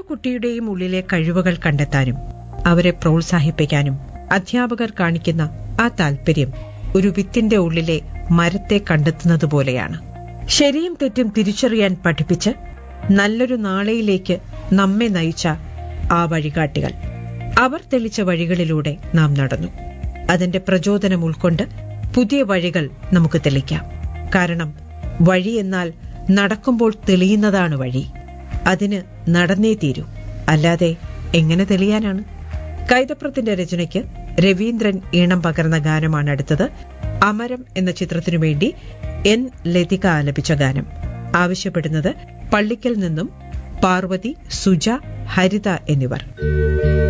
കുട്ടിയുടെയും ഉള്ളിലെ കഴിവുകൾ കണ്ടെത്താനും അവരെ പ്രോത്സാഹിപ്പിക്കാനും അധ്യാപകർ കാണിക്കുന്ന ആ താല്പര്യം ഒരു വിത്തിന്റെ ഉള്ളിലെ മരത്തെ കണ്ടെത്തുന്നത് പോലെയാണ് ശരിയും തെറ്റും തിരിച്ചറിയാൻ പഠിപ്പിച്ച് നല്ലൊരു നാളെയിലേക്ക് നമ്മെ നയിച്ച ആ വഴികാട്ടികൾ അവർ തെളിച്ച വഴികളിലൂടെ നാം നടന്നു അതിന്റെ പ്രചോദനം ഉൾക്കൊണ്ട് പുതിയ വഴികൾ നമുക്ക് തെളിക്കാം കാരണം വഴി എന്നാൽ നടക്കുമ്പോൾ തെളിയുന്നതാണ് വഴി അതിന് നടന്നേ തീരൂ അല്ലാതെ എങ്ങനെ തെളിയാനാണ് കൈതപ്രത്തിന്റെ രചനയ്ക്ക് രവീന്ദ്രൻ ഈണം പകർന്ന ഗാനമാണ് അടുത്തത് അമരം എന്ന ചിത്രത്തിനു വേണ്ടി എൻ ലതിക ആലപിച്ച ഗാനം ആവശ്യപ്പെടുന്നത് പള്ളിക്കൽ നിന്നും പാർവതി സുജ ഹരിത എന്നിവർ